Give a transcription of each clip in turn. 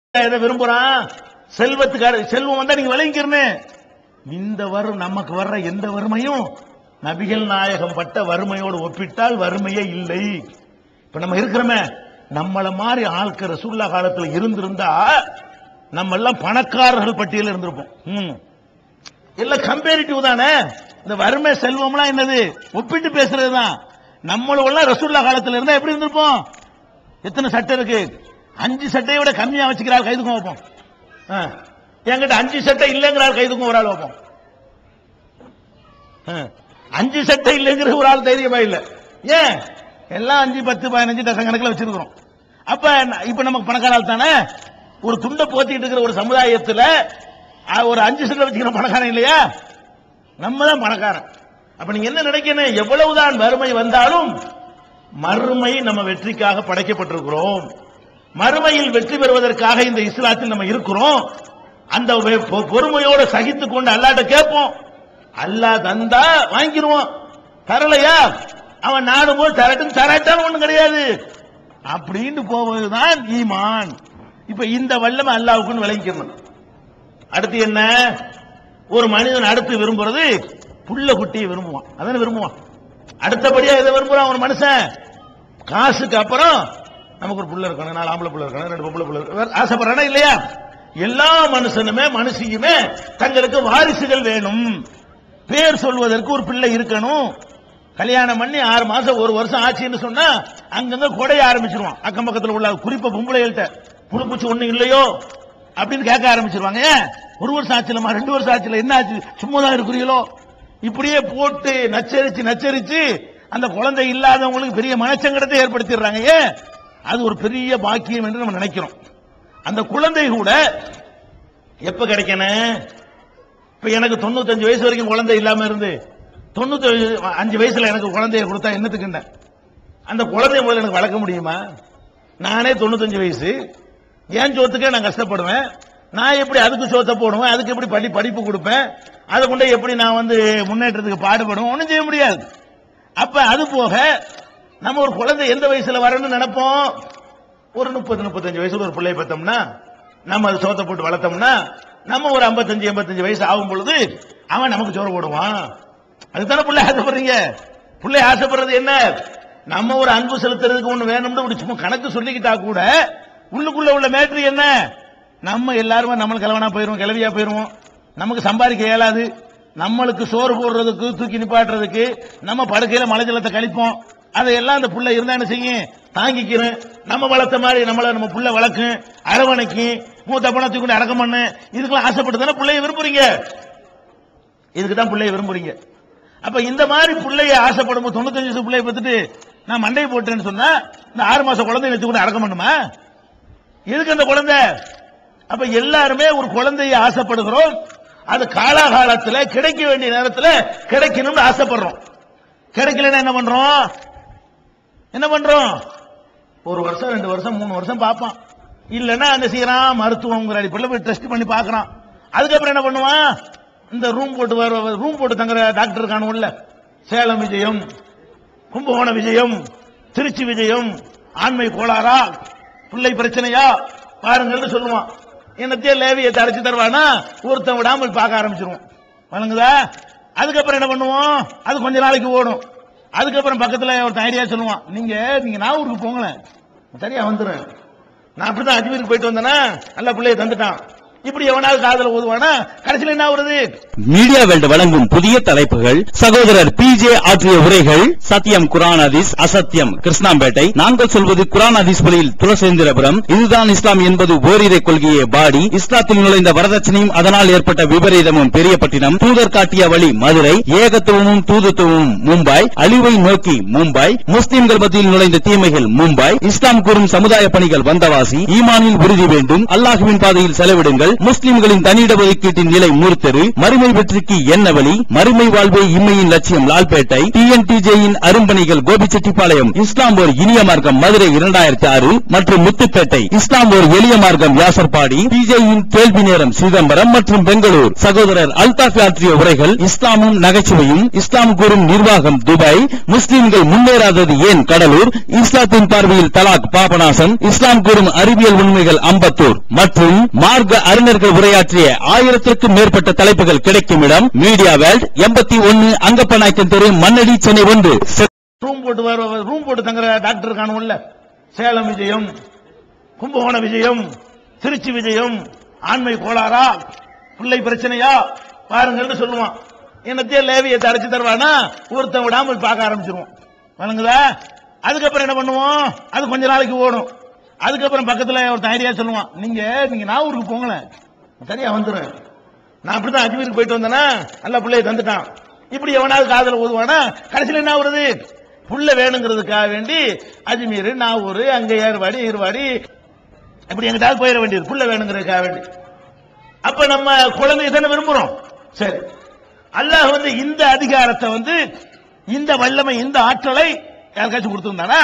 எதை விரும்புறான் செல்வத்துக்கார செல்வம் வந்தா நீங்க விளங்கிக்கிறனே இந்த வரும் நமக்கு வர்ற எந்த வறுமையும் நபிகள் நாயகம் பட்ட வறுமையோடு ஒப்பிட்டால் வறுமையே இல்லை இப்ப நம்ம இருக்கிறோமே நம்மள மாதிரி ஆட்கள் ரசூல்லா காலத்துல இருந்திருந்தா நம்ம எல்லாம் பணக்காரர்கள் பட்டியல இருந்திருப்போம் ம். எல்லாம் கம்பேரிட்டிவ் தானே இந்த வறுமை செல்வம்லாம் என்னது ஒப்பிட்டு பேசுறது தான் நம்மளெல்லாம் ரசூல்லா காலத்துல இருந்தா எப்படி இருந்திருப்போம் எத்தனை சட்டை இருக்கு அஞ்சு சட்டையை விட கம்மியா வச்சுக்கிறாள் கைதுக்கும் வைப்போம் ஆ. என்கிட்ட அஞ்சு சட்டை இல்லைங்கிறாள் கைதுக்கும் ஒரு ஆள் வைப்போம் ஆ. அஞ்சு சட்டை இல்லைங்கிற ஒரு ஆள் தைரியமா இல்ல ஏன் எல்லாம் அஞ்சு பத்து பதினஞ்சு டசன் கணக்கில் வச்சிருக்கிறோம் அப்ப ந- இப்ப நமக்கு பணக்கார ஆள் தானே ஒரு துண்டை போத்திட்டு இருக்கிற ஒரு சமுதாயத்துல ஆ, ஒரு அஞ்சு சட்டை வச்சுக்கிற பணக்காரன் இல்லையா நம்ம தான் பணக்காரன் அப்ப நீங்க என்ன நினைக்கணும் எவ்வளவுதான் வறுமை வந்தாலும் மறுமை நம்ம வெற்றிக்காக படைக்கப்பட்டிருக்கிறோம் மறுமையில் வெற்றி பெறுவதற்காக இந்த இஸ்லாத்தில் நம்ம இருக்கிறோம் அந்த வெ- பொ- பொறுமையோட சகித்துக் கொண்டு அல்லாட்ட கேட்போம் அல்லாஹ் தந்தா வாங்கிடுவோம் தரலையா அவன் நாடும் போது தரட்டும் தரட்டாலும் ஒண்ணும் கிடையாது அப்படின்னு போவதுதான் ஈமான் இப்ப இந்த வல்லமை அல்லாவுக்குன்னு விளங்கிக்கணும் அடுத்து என்ன ஒரு மனிதன் அடுத்து விரும்புறது புள்ள குட்டியை விரும்புவான் அதானே விரும்புவான் அடுத்தபடியா எதை விரும்புறான் ஒரு மனுஷன் காசுக்கு அப்புறம் நமக்கு ஒரு புள்ள இருக்கணும் நாலு ஆம்பளை புள்ள இருக்கணும் ரெண்டு பொம்பளை புள்ள இருக்கணும் ஆசைப்படுறானா இல்லையா எல்லா மனுஷனுமே மனுஷியுமே தங்களுக்கு வாரிசுகள் வேணும் பேர் சொல்வதற்கு ஒரு பிள்ளை இருக்கணும் கல்யாணம் பண்ணி ஆறு மாசம் ஒரு வருஷம் ஆச்சுன்னு சொன்னா அங்கங்க கொடைய ஆரம்பிச்சிருவான் அக்கம் பக்கத்துல உள்ள குறிப்பா பொம்பளைகள்ட்ட புழுப்பூச்சி ஒண்ணு இல்லையோ அப்படின்னு கேட்க ஆரம்பிச்சிருவாங்க ஏன் ஒரு வருஷம் ஆச்சுலமா ரெண்டு வருஷம் ஆச்சுல என்ன ஆச்சு சும்மா தான் இருக்கிறீங்களோ இப்படியே போட்டு நச்சரிச்சு நச்சரிச்சு அந்த குழந்தை இல்லாதவங்களுக்கு பெரிய மனச்சங்கடத்தை ஏற்படுத்திடுறாங்க ஏன் அது ஒரு பெரிய பாக்கியம் என்று நம்ம நினைக்கிறோம் அந்த குழந்தை கூட எப்ப கிடைக்கணும் இப்ப எனக்கு தொண்ணூத்தஞ்சு வயசு வரைக்கும் குழந்தை இல்லாம இருந்து தொண்ணூத்தி அஞ்சு வயசுல எனக்கு குழந்தைய கொடுத்தா என்னத்துக்குண்ட அந்த குழந்தைய முதல்ல எனக்கு வளர்க்க முடியுமா நானே தொண்ணூத்தஞ்சு வயசு என் சோத்துக்கே நான் கஷ்டப்படுவேன் நான் எப்படி அதுக்கு சோத்தை போடுவேன் அதுக்கு எப்படி படி படிப்பு கொடுப்பேன் அதை கொண்டு எப்படி நான் வந்து முன்னேற்றத்துக்கு பாடுபடுவேன் ஒன்றும் செய்ய முடியாது அப்ப அது போக நம்ம ஒரு குழந்தை எந்த வயசுல வரணும்னு நினைப்போம் ஒரு முப்பது முப்பத்தஞ்சு வயசுல ஒரு பிள்ளைய பார்த்தோம்னா நம்ம அது சோத்தை போட்டு வளர்த்தோம்னா நம்ம ஒரு 55 எண்பத்தஞ்சு வயசு ஆகும் பொழுது அவன் நமக்கு சோறு போடுவான் அதுதானே பிள்ளை ஆசைப்படுறீங்க பிள்ளை ஆசைப்படுறது என்ன நம்ம ஒரு அன்பு செலுத்துறதுக்கு ஒண்ணு வேணும்னு ஒரு சும்மா கணக்கு சொல்லிக்கிட்டா கூட உள்ளுக்குள்ள உள்ள மேட்ரு என்ன நம்ம எல்லாருமே நம்மளுக்கு கிழவனா போயிருவோம் கிளவியா போயிருவோம் நமக்கு சம்பாதிக்க இயலாது நம்மளுக்கு சோறு போடுறதுக்கு தூக்கி நிப்பாட்டுறதுக்கு நம்ம படுக்கையில மலை ஜலத்தை கழிப்போம் அதையெல்லாம் அந்த புள்ள இருந்தா என்ன செய்யும் தாங்கிக்கிறேன் நம்ம வளர்த்த மாதிரி நம்மள நம்ம புள்ள வளர்க்கும் அரவணைக்கும் மூத்த பணத்துக்கு கொண்டு அடக்கம் பண்ணு இதுக்கெல்லாம் ஆசைப்பட்டு தானே பிள்ளைய விரும்புறீங்க இதுக்கு தான் பிள்ளைய விரும்புறீங்க அப்ப இந்த மாதிரி பிள்ளைய ஆசைப்படும் போது தொண்ணூத்தஞ்சு வயசு பிள்ளைய பார்த்துட்டு நான் மண்டையை போட்டேன்னு சொன்னா இந்த ஆறு மாசம் குழந்தைய வச்சு கூட அடக்கம் பண்ணுமா எதுக்கு அந்த குழந்தை அப்ப எல்லாருமே ஒரு குழந்தையை ஆசைப்படுகிறோம் அது காலாகாலத்துல கிடைக்க வேண்டிய நேரத்துல கிடைக்கணும்னு ஆசைப்படுறோம் கிடைக்கலன்னா என்ன பண்றோம் என்ன பண்றோம் ஒரு வருஷம் ரெண்டு வருஷம் மூணு வருஷம் பார்ப்பான் இல்லைன்னா என்ன செய்யறான் மருத்துவங்கிற அடிப்படையில் போய் டெஸ்ட் பண்ணி பார்க்கறான் அதுக்கப்புறம் என்ன பண்ணுவான் இந்த ரூம் போட்டு வர ரூம் போட்டு தங்குற டாக்டர் இருக்கானுல்ல சேலம் விஜயம் கும்பகோணம் விஜயம் திருச்சி விஜயம் ஆண்மை கோளாறா பிள்ளை பிரச்சனையா பாருங்கள்னு சொல்லுவான் என்னத்தையே லேவியை தடைச்சு தருவானா ஒருத்தன் விடாமல் பார்க்க ஆரம்பிச்சிருவோம் வழங்குதா அதுக்கப்புறம் என்ன பண்ணுவோம் அது கொஞ்ச நாளைக்கு ஓடும் அதுக்கப்புறம் பக்கத்துல ஒருத்தன் ஐடியா சொல்லுவான் நீங்க நீங்க நாகூருக்கு போங்களேன் சரியா வந்துடும் நான் அப்படிதான் அஜ்மீருக்கு போயிட்டு வந்தேன்னா நல்ல பிள்ளைய தந்துட்டான் இப்படி எவனாவது காதல ஓதுவானா கடைசியில் என்ன வருது மீடியா வேல்ட் வழங்கும் புதிய தலைப்புகள் சகோதரர் பி ஜே ஆற்றிய உரைகள் சத்தியம் குரான் ஹதீஸ் அசத்தியம் கிருஷ்ணாம்பேட்டை நாங்கள் சொல்வது குரான் ஹதீஸ் வழியில் துளசேந்திரபுரம் இதுதான் இஸ்லாம் என்பது ஓரிரை கொள்கையே பாடி இஸ்லாத்தில் நுழைந்த வரதட்சணையும் அதனால் ஏற்பட்ட விபரீதமும் பெரியப்பட்டினம் தூதர் காட்டிய வழி மதுரை ஏகத்துவமும் தூதுத்துவமும் மும்பை அழிவை நோக்கி மும்பை முஸ்லிம்கள் மத்தியில் நுழைந்த தீமைகள் மும்பை இஸ்லாம் கூறும் சமுதாய பணிகள் வந்தவாசி ஈமானில் உறுதி வேண்டும் அல்லாஹுவின் பாதையில் செலவிடுங்கள் தகவல்கள் முஸ்லிம்களின் தனியிட ஒதுக்கீட்டின் நிலை மூர்த்தரு மறுமை வெற்றிக்கு என்ன வழி மறுமை வாழ்வே இம்மையின் லட்சியம் லால்பேட்டை டிஎன்டிஜேயின் அரும்பணிகள் கோபிச்செட்டிப்பாளையம் இஸ்லாம் ஒரு இனிய மார்க்கம் மதுரை இரண்டாயிரத்தி ஆறு மற்றும் முத்துப்பேட்டை இஸ்லாம் ஒரு எளிய மார்க்கம் வியாசர்பாடி டிஜேயின் கேள்வி நேரம் சிதம்பரம் மற்றும் பெங்களூர் சகோதரர் அல்தாஃப் ஆற்றிய உரைகள் இஸ்லாமும் நகைச்சுவையும் இஸ்லாம் கூறும் நிர்வாகம் துபாய் முஸ்லிம்கள் முன்னேறாதது ஏன் கடலூர் இஸ்லாத்தின் பார்வையில் தலாக் பாபநாசம் இஸ்லாம் கூறும் அறிவியல் உண்மைகள் அம்பத்தூர் மற்றும் மார்க்க அறிஞர்கள் உரையாற்றிய ஆயிரத்திற்கும் மேற்பட்ட தலைப்புகள் கிடைக்கும் இடம் மீடியா வேல்ட் எண்பத்தி ஒன்னு அங்கப்பநாயக்கன் தெரு மண்ணடி சென்னை ஒன்று ரூம் போட்டு வர ரூம் போட்டு தங்குற டாக்டர் காணும்ல சேலம் விஜயம் கும்பகோண விஜயம் திருச்சி விஜயம் ஆண்மை கோளாறா பிள்ளை பிரச்சனையா பாருங்கன்னு சொல்லுவான் என்னத்தையே லேவியத்தை அடைச்சு தருவானா ஒருத்தன் விடாம பார்க்க ஆரம்பிச்சிருவோம் வணங்குதா அதுக்கப்புறம் என்ன பண்ணுவோம் அது கொஞ்ச நாளைக்கு ஓடும் அதுக்கப்புறம் பக்கத்துல ஒருத்தன் ஐடியா சொல்லுவான் நீங்க நீங்க நாகூருக்கு போங்களேன் சரியா வந்துடும் நான் அப்படிதான் அஜ்மீருக்கு போயிட்டு வந்தேனா நல்ல பிள்ளைய தந்துட்டான் இப்படி எவனாவது காதல ஓதுவானா கடைசியில் என்ன வருது புள்ள வேணுங்கிறதுக்காக வேண்டி அஜ்மீர் நாகூர் அங்க ஏறுவாடி ஈர்வாடி இப்படி எங்கிட்டாவது போயிட வேண்டியது புள்ள வேணுங்கிறதுக்காக வேண்டி அப்ப நம்ம குழந்தைய தானே விரும்புறோம் சரி அல்லாஹ் வந்து இந்த அதிகாரத்தை வந்து இந்த வல்லமை இந்த ஆற்றலை யாருக்காச்சும் கொடுத்திருந்தானா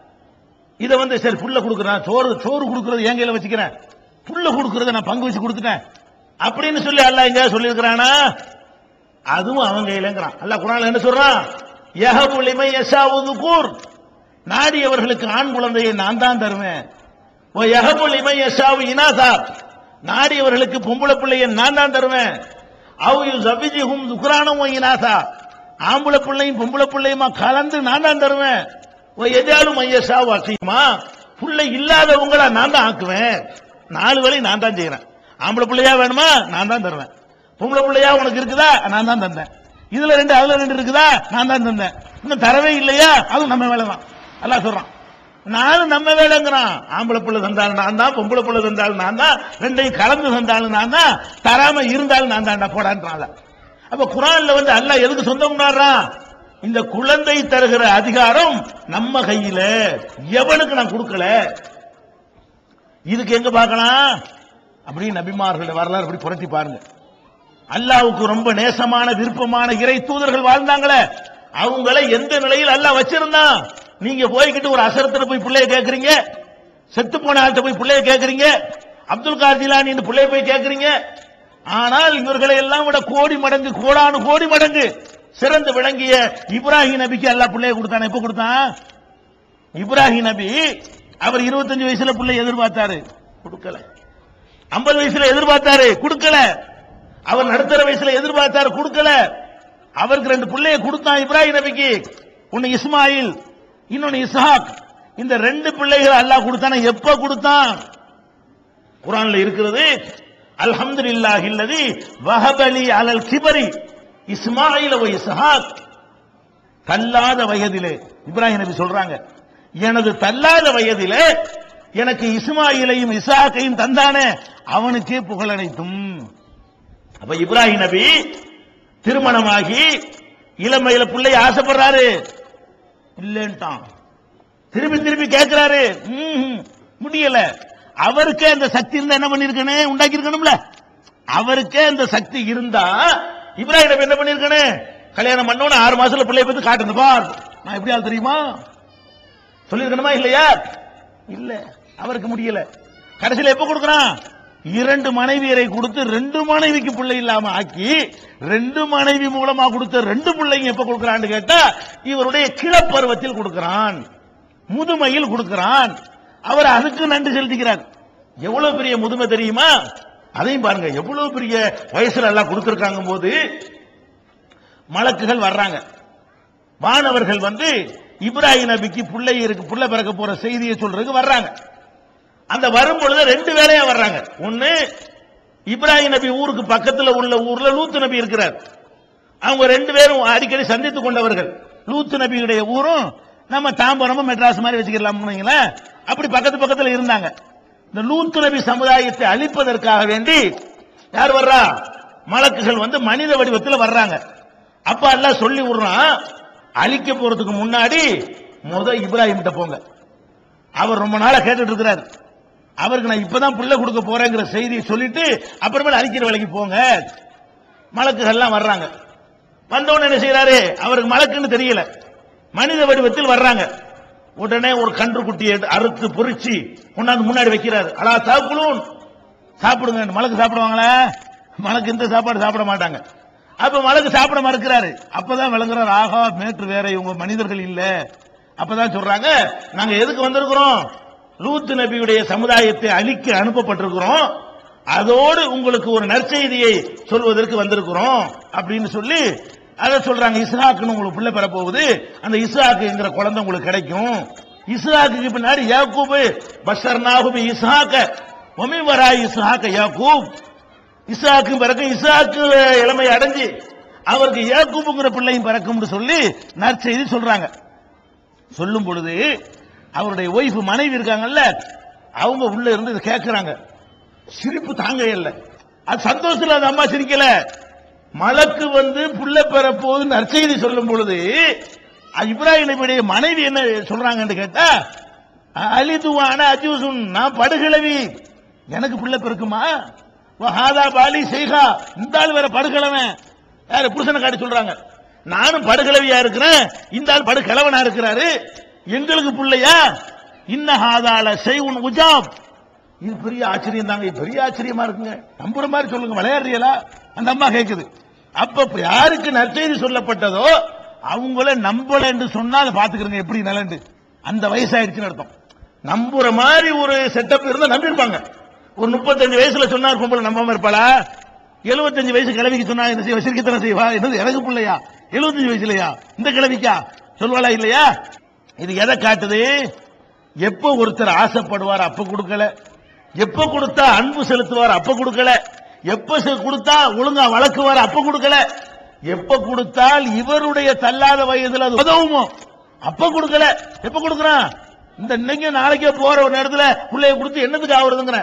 இதை வந்து சரி புள்ள கொடுக்குறான் சோறு சோறு கொடுக்கறது என் கையில வச்சுக்கிறேன் புள்ள கொடுக்கறத நான் பங்கு வச்சு கொடுத்துட்டேன் அப்படின்னு சொல்லி அல்லாஹ் எங்கேயாவது சொல்லியிருக்கிறானா அதுவும் அவன் கையிலங்கிறான் அல்லாஹ் குரான்ல என்ன சொல்றான் யஹபுலிமை யஷாவுது கூர் நாடியவர்களுக்கு ஆண் குழந்தையை நான் தான் தருவேன் ஓ யஹபுலிமை யஷாவு இனாசா நாடியவர்களுக்கு பொம்பளை பிள்ளையை நான் தான் தருவேன் அவ் யு ஜபிஜிஹும் துக்ரானம் இனாசா ஆம்பளை பிள்ளையும் பொம்பளை பிள்ளையுமா கலந்து நான் தான் தருவேன் ஓ எதாலும் மையஷா வாசியுமா புள்ளை இல்லாதவங்கள நான் தான் ஆக்குவேன் நாலு வேலை நான் தான் செய்யறேன் ஆம்பளை பிள்ளையா வேணுமா நான் தான் தருவேன் பொம்பளை பிள்ளையா உனக்கு இருக்குதா நான் தான் தந்தேன் இதுல ரெண்டு அதுல ரெண்டு இருக்குதா நான் தான் தந்தேன் இன்னும் தரவே இல்லையா அதுவும் நம்ம வேலை தான் அல்லாஹ் சொல்றான் நானும் நம்ம வேலைங்கிறான் ஆம்பளை பிள்ளை தந்தாலும் நான் தான் பொம்பளை பிள்ளை தந்தாலும் நான் தான் ரெண்டையும் கலந்து தந்தாலும் நான் தான் தராம இருந்தாலும் நான் தான்டா போடான்றான் அப்ப குரான்ல வந்து அல்லாஹ் எதுக்கு சொந்தம் கொண்டாடுறான் இந்த குழந்தை தருகிற அதிகாரம் நம்ம கையில எவனுக்கு நான் கொடுக்கல இதுக்கு எங்க பார்க்கலாம் அப்படி நபிமார்கள் வரலாறு அப்படி புரட்டி பாருங்க அல்லாவுக்கு ரொம்ப நேசமான விருப்பமான இறை தூதர்கள் வாழ்ந்தாங்களே அவங்கள எந்த நிலையில் அல்லாஹ் வச்சிருந்தான் நீங்க போய்கிட்டு ஒரு அசரத்துல போய் பிள்ளைய கேக்குறீங்க செத்து போன ஆள்கிட்ட போய் பிள்ளைய கேக்குறீங்க அப்துல் கார் ஜிலானி இந்த பிள்ளைய போய் கேக்குறீங்க ஆனால் இவர்களை எல்லாம் விட கோடி மடங்கு கோடானு கோடி மடங்கு சிறந்து விளங்கிய இப்ராஹிம் நபிக்கு அல்லாஹ் பிள்ளைய கொடுத்தான எப்ப கொடுத்தான் இப்ராஹிம் நபி அவர் 25 வயசுல பிள்ளை எதிர்பார்த்தாரு கொடுக்கல 50 வயசுல எதிர்பார்த்தாரு கொடுக்கல அவர் நடுத்தர வயசுல எதிர்பார்த்தாரு கொடுக்கல அவருக்கு ரெண்டு பிள்ளைய கொடுத்தான் இப்ராஹிம் நபிக்கு ஒன்னு இஸ்மாயில் இன்னொன்னு இஸ்ஹாக் இந்த ரெண்டு பிள்ளைகள் அல்லாஹ் கொடுத்தான எப்ப கொடுத்தான் குரான்ல இருக்கிறது அல்ஹம்துலில்லாஹி இல்லதி வஹபலி அலல் கிபரி இஸ்மாயில் வ இஸ்ஹாக் தள்ளாத வயதிலே இப்ராஹிம் நபி சொல்றாங்க எனது தள்ளாத வயதிலே எனக்கு இஸ்மாயிலையும் இசாக்கையும் தந்தானே அவனுக்கே புகழனைத்தும் அப்ப இப்ராஹிம் நபி திருமணமாகி இளமையில பிள்ளை ஆசைப்படுறாரு இல்லன்ட்டான் திருப்பி திருப்பி கேட்கிறாரு ம்ஹும், முடியல அவருக்கே அந்த சக்தி இருந்தா என்ன பண்ணிருக்கணும் உண்டாக்கி இருக்கணும்ல அவருக்கே அந்த சக்தி இருந்தா இப்ராஹிம் நபி என்ன பண்ணிருக்கணும் கல்யாணம் பண்ணோன்னு ஆறு மாசத்துல பிள்ளைய பத்தி காட்டுங்க பார் நான் எப்படி ஆள் தெரியுமா சொல்லிருக்கணுமா இல்லையா இல்ல அவருக்கு முடியல கடைசியில எப்ப கொடுக்கறான் இரண்டு மனைவியரை கொடுத்து ரெண்டு மனைவிக்கு பிள்ளை இல்லாம ஆக்கி ரெண்டு மனைவி மூலமா கொடுத்த ரெண்டு பிள்ளைங்க எப்ப கொடுக்கறான்னு கேட்டா இவருடைய கிளப்பருவத்தில் கொடுக்கறான் முதுமையில் கொடுக்கறான் அவர் அதுக்கு நன்றி செலுத்திக்கிறார் எவ்வளவு பெரிய முதுமை தெரியுமா அதையும் பாருங்க எவ்வளவு பெரிய வயசுல எல்லாம் கொடுத்திருக்காங்க போது மலக்குகள் வர்றாங்க மாணவர்கள் வந்து இப்ராஹிம் நபிக்கு பிள்ளை இருக்கு புள்ள பிறக்க போற செய்தியை சொல்றதுக்கு வர்றாங்க அந்த வரும் பொழுது ரெண்டு வேலையா வர்றாங்க ஒண்ணு இப்ராஹிம் நபி ஊருக்கு பக்கத்துல உள்ள ஊர்ல லூத்து நபி இருக்கிறார் அவங்க ரெண்டு பேரும் அடிக்கடி சந்தித்துக் கொண்டவர்கள் லூத்து நபியுடைய ஊரும் நம்ம தாம்பரமும் மெட்ராஸ் மாதிரி வச்சுக்கலாம் அப்படி பக்கத்து பக்கத்துல இருந்தாங்க இந்த லூத்து நபி சமுதாயத்தை அழிப்பதற்காக வேண்டி யார் வர்றா மலக்குகள் வந்து மனித வடிவத்தில் வர்றாங்க அப்ப எல்லாம் சொல்லி விடுறான் அழிக்க போறதுக்கு முன்னாடி முத இப்ராஹிம் கிட்ட போங்க அவர் ரொம்ப நாளா கேட்டுட்டு இருக்கிறார் அவருக்கு நான் இப்பதான் புள்ள கொடுக்க போறேங்கிற செய்தியை சொல்லிட்டு அப்புறமேல அறிக்கிற வேலைக்கு போங்க மலக்குகள்லாம் வர்றாங்க வந்தவொடனே என்ன செய்யறாரு அவருக்கு மலக்குன்னு தெரியல மனித வடிவத்தில் வர்றாங்க உடனே ஒரு கன்று குட்டியை அறுத்து பொரிச்சு கொண்டாந்து முன்னாடி வைக்கிறாரு அலா சாப்பிடுவோம் சாப்பிடுங்க மலக்கு சாப்பிடுவாங்களா மலக்கு இந்த சாப்பாடு சாப்பிட மாட்டாங்க அப்ப மலக்கு சாப்பிட மறுக்கிறாரு அப்பதான் விளங்குறாரு ஆகா மேற்று வேற இவங்க மனிதர்கள் இல்ல அப்பதான் சொல்றாங்க நாங்க எதுக்கு வந்திருக்கிறோம் லூத்து நபியுடைய சமுதாயத்தை அழிக்க அனுப்பப்பட்டிருக்கிறோம் அதோடு உங்களுக்கு ஒரு நற்செய்தியை சொல்வதற்கு வந்திருக்கிறோம் அப்படின்னு சொல்லி அதை சொல்றாங்க இஸ்ஹாக்குன்னு உங்களுக்கு பிள்ளை பெற போகுது அந்த இஸ்ஹாக்குங்கிற குழந்தை உங்களுக்கு கிடைக்கும் இஸ்ஹாக்குக்கு பின்னாடி யாக்கூபு பஷர்னாகுபி இஸ்ஹாக்க ஒமி வரா இஸ்ஹாக்க யாக்கூப் இஸ்ஹாக்கு பிறக்கும் இஸ்ஹாக்கு இளமை அடைஞ்சு அவருக்கு யாக்கூபுங்கிற பிள்ளையும் பிறக்கும்னு சொல்லி நற்செய்தி சொல்றாங்க சொல்லும் பொழுது அவருடைய ஒய்ஃப் மனைவி இருக்காங்கல்ல அவங்க உள்ள இருந்து இதை கேட்கிறாங்க சிரிப்பு தாங்க இல்லை அது சந்தோஷத்துல அந்த அம்மா சிரிக்கல மலக்கு வந்து புள்ள பெற போது நற்செய்தி சொல்லும் பொழுது அது இப்ராஹிம் நபியுடைய மனைவி என்ன சொல்றாங்கன்னு கேட்டா அலிதுவான அஜூசுன் நான் படுகிழவி எனக்கு புள்ள பிறக்குமா ஹாதா பாலி செய்கா இந்த ஆள் வேற படுகிழவன் யாரு புருஷனை காட்டி சொல்றாங்க நானும் படுகிழவியா இருக்கிறேன் இந்த ஆள் படுகிழவனா இருக்கிறாரு எங்களுக்கு புள்ளையா இன்ன ஹாதால செய்வுன் உஜாப் இது பெரிய ஆச்சரியம் தாங்க இது பெரிய ஆச்சரியமா இருக்குங்க நம்புற மாதிரி சொல்லுங்க விளையாடுறீங்களா அந்த அம்மா கேக்குது அப்ப இப்ப யாருக்கு நற்செய்தி சொல்லப்பட்டதோ அவங்கள நம்பல என்று சொன்னா அதை பாத்துக்கிறங்க எப்படி நலண்டு அந்த வயசாயிடுச்சுன்னு அர்த்தம் நம்புற மாதிரி ஒரு செட்டப் இருந்தா நம்பியிருப்பாங்க ஒரு முப்பத்தஞ்சு வயசுல சொன்னார் பொம்பளை நம்பாம இருப்பாளா எழுபத்தஞ்சு வயசு கிழவிக்கு சொன்னா என்ன செய்வா சிரிக்கத்தனை செய்வா என்னது எனக்கு பிள்ளையா எழுபத்தஞ்சு வயசுலயா இந்த கிழவிக்கா சொல்வாளா இல்லையா இது எதை காட்டுது எப்ப ஒருத்தர் ஆசைப்படுவார் அப்ப கொடுக்கல எப்ப கொடுத்தா அன்பு செலுத்துவார் அப்ப கொடுக்கல எப்ப செ- கொடுத்தா ஒழுங்கா வளர்க்குவார் அப்ப கொடுக்கல எப்ப கொடுத்தால் இவருடைய தள்ளாத வயதுல அது உதவுமோ அப்ப கொடுக்கல எப்ப கொடுக்கறான் இந்த இன்னைக்கு நாளைக்கே போற ஒரு நேரத்துல பிள்ளைய கொடுத்து என்னத்துக்கு ஆகுறதுங்கிற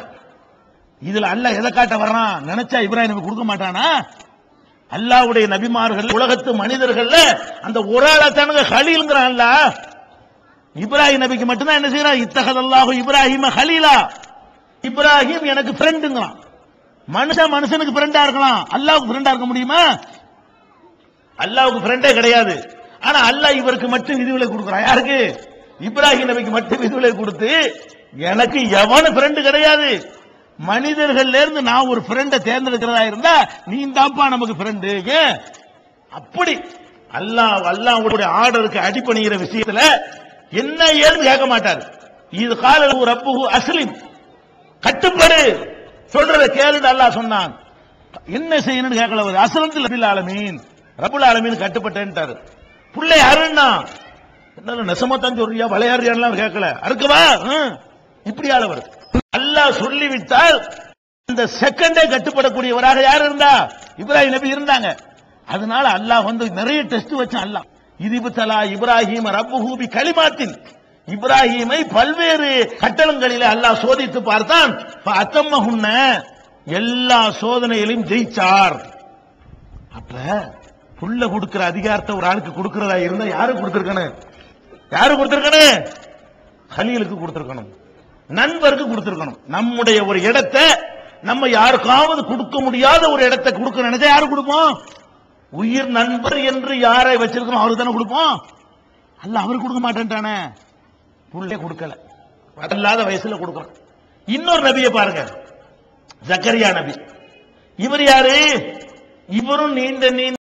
இதுல அல்லாஹ் எதை காட்ட வர்றான் நினைச்சா இப்ராஹிம் நபி கொடுக்க மாட்டானா அல்லாஹ்வுடைய நபிமார்கள் உலகத்து மனிதர்கள்ல அந்த ஒரு ஆளா தானுங்க ஹலீல்ங்கிறான் அல்லாஹ் இப்ராஹிம் நபிக்கு மட்டும்தான் என்ன செய்யறான் இத்தகதல்லாஹு இப்ராஹிம ஹலீலா இப்ராஹிம் எனக்கு ஃப்ரெண்டுங்களாம் மனுஷன் மனுஷனுக்கு ஃப்ரெண்டா இருக்கலாம் அல்லாஹ்வுக்கு ஃப்ரெண்டா இருக்க முடியுமா அல்லாஹ்வுக்கு ஃப்ரெண்டே கிடையாது ஆனா அல்லாஹ் இவருக்கு மட்டும் விதிவிலை கொடுக்குறான் யாருக்கு இப்ராஹிம் நபிக்கு மட்டும் விதிவிலை கொடுத்து எனக்கு எவனு ஃப்ரெண்டு கிடையாது மனிதர்கள்ல இருந்து நான் ஒரு ஃப்ரெண்டை தேர்ந்தெடுக்கிறதா இருந்தா நீ தான்ப்பா நமக்கு ஃப்ரெண்டு ஏன் அப்படி அல்லாஹ் அல்லாஹ்வுடைய ஆர்டருக்கு அடிபணிகிற விஷயத்துல என்ன ஏன்னு கேட்க மாட்டார் இது கால ரப்புஹு அஸ்லிம் கட்டுப்படு சொல்றத கேளுன்னு அல்லாஹ் சொன்னான் என்ன செய்யணும்னு கேட்கல அவர் அசலத்தில் ரபில் ஆலமீன் ரபுல் ஆலமீன் கட்டுப்பட்டேன்ட்டாரு புள்ளை அருண்ணா என்ன நெசமத்தான் சொல்றியா விளையாடுறியான்லாம் கேட்கல அறுக்கவா ஹம். இப்படி ஆளவர் அல்லாஹ் சொல்லிவிட்டால் இந்த செகண்டே கட்டுப்படக்கூடியவராக யார் இருந்தா இப்ராஹிம் நபி இருந்தாங்க அதனால அல்லாஹ் வந்து நிறைய டெஸ்ட் வச்சான் அல்லாஹ் இதுபுத்தலா இப்ராஹிம் ரப்புஹூபி களிமாத்தின் இப்ராஹிமை பல்வேறு கட்டளங்களிலே அல்லாஹ் சோதித்து பார்த்தான் அத்தம்மகுன்ன எல்லா சோதனையிலும் ஜெயிச்சார் அப்ப புள்ள கொடுக்கிற அதிகாரத்தை ஒரு ஆளுக்கு கொடுக்கிறதா இருந்தா யாருக்கு கொடுத்திருக்கணும் யாரு கொடுத்திருக்கணும் ஹலீலுக்கு கொடுத்திருக்கணும் நண்பருக்கு கொடுத்திருக்கணும் நம்முடைய ஒரு இடத்தை நம்ம யாருக்காவது கொடுக்க முடியாத ஒரு இடத்தை கொடுக்க நினைச்சா யாரு கொடுப்போம் உயிர் நண்பர் என்று யாரை வச்சிருக்கோம் அவருக்கு தானே கொடுப்போம் அல்ல அவருக்கு கொடுக்க மாட்டேன்ட்டானே புள்ளே கொடுக்கல அல்லாத வயசுல கொடுக்கறோம் இன்னொரு நபியை பாருங்க ஜக்கரியா நபி இவர் யாரு இவரும் நீண்ட நீண்ட